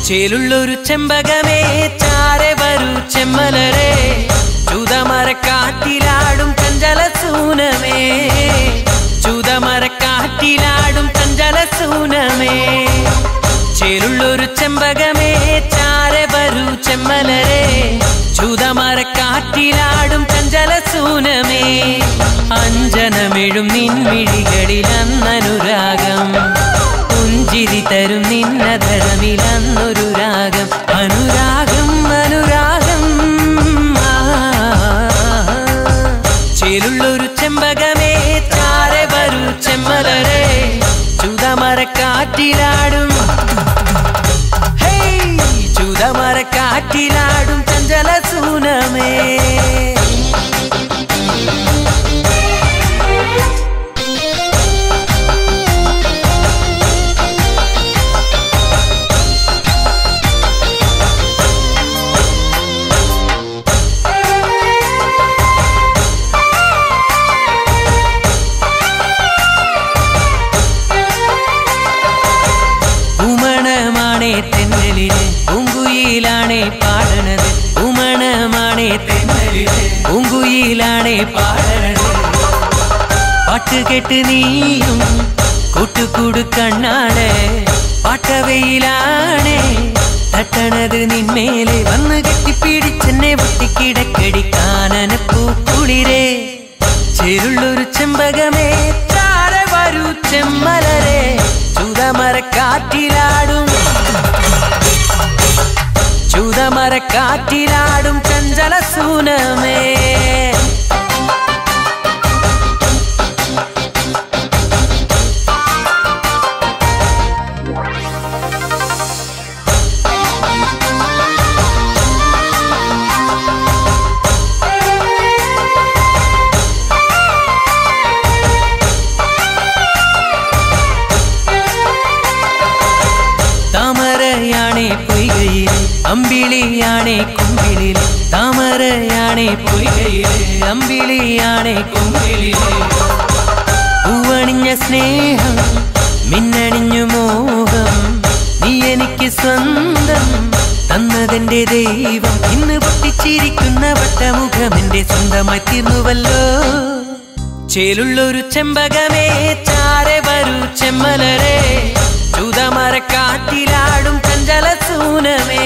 ചേലുള്ളൊരു ചെമ്പകമേ ചാരെ വരൂ ചെമ്മലരെ ചുതമരക്കാറ്റിലാടും കഞ്ചല സൂനമേ ചുതമരക്കാറ്റിലാടും കഞ്ചല സൂനമേ ചേലുള്ളൊരു ചെമ്പകമേ ചാരെ വരൂ ചെമ്മലരെ ചുതമരക്കാറ്റിലാടും കഞ്ചല സൂനമേ അഞ്ജനമെഴും നിൻമിഴികളിൽ അന്നനുരാഗം പുഞ്ചിരി തരും നിന്നതരമിലന്നൊരു രാഗം അനുരാഗം അനുരാഗം ആ. ചേലുള്ളൊരു ചെമ്പകമേ ചാരെ വരൂ ചെമ്മലരെ ചുതമരക്കാറ്റിലാടും ഹേയ് ചുതമരക്കാറ്റിലാടും ചഞ്ചല സൂനമേ ഉമണമാണേ തെന്നലില് പൂങ്കുയിലാണേ പാടണത് ഉമണമാണേ തെന്നലില് പൂങ്കുയിലാണേ പാടണത് പാട്ട് കേട്ട് നീയും കൂട്ടുകൂടു കണ്ണാളെ പാട്ടവയിലാണേ തട്ടണത് നിന്മേലെ വന്ന് കെട്ടിപ്പിടിച്ചെന്നെ പൊട്ടിക്കിടക്കടി കാനന പൂക്കുളിരേ ചേരുള്ളൊരു ചെമ്പകമേ ചാരെ വരൂ ചെമ്മലരെ ചുതമരക്കാറ്റിലാടും ചുതമരക്കാറ്റിലാടും ചഞ്ചല സൂനമേ താമരയാണേ പൊയ്കയില് അമ്പിളിയാണേ കുമ്പിളില് താമരയാണേ പൊയ്കയില് അമ്പിളിയാണേ കുമ്പിളില് പൂവണിഞ്ഞ സ്നേഹം മിന്നണിഞ്ഞു മോഹം നീ എനിക്ക് സ്വന്തം തന്നതെന്റെ ദൈവം ഇന്ന് പൊട്ടിച്ചിരിക്കുന്ന വട്ടമുഖം എന്റെ സ്വന്തമായി തീർന്നുവല്ലോ ചേലുള്ളൊരു ചെമ്പകമേ ചാരെ വരൂ ചെമ്മലരെ ചുതമരക്കാറ്റിലാടും കഞ്ചല സൂനമേ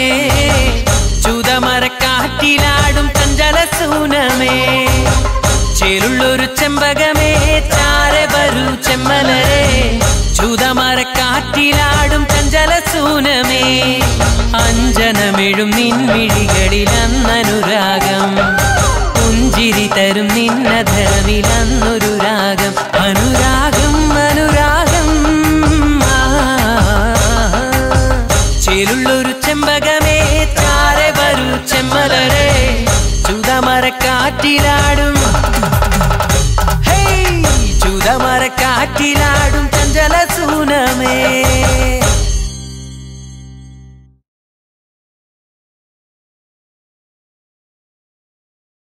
ചുതമരക്കാറ്റിലാടും കഞ്ചല സൂനമേ ചേലുള്ളൊരു ചെമ്പകമേ ചാരെ വരൂ ചെമ്മലരെ ചുതമരക്കാറ്റിലാടും കഞ്ചല സൂനമേ അഞ്ജനമെഴും നിൻമിഴികളിൽ അന്നനുരാഗം പുഞ്ചിരി തരും നിന്നധരമിലന്നൊരു രാഗം അനുരാഗം അനുരാഗം ആ. ചേലുള്ളൊരു ചെമ്പകമേ ചാരെ വരൂ ചെമ്മലരെ ചുതമരക്കാറ്റിലാടും ഹേയ് ചുതമരക്കാറ്റിലാടും ചഞ്ചല സൂനമേ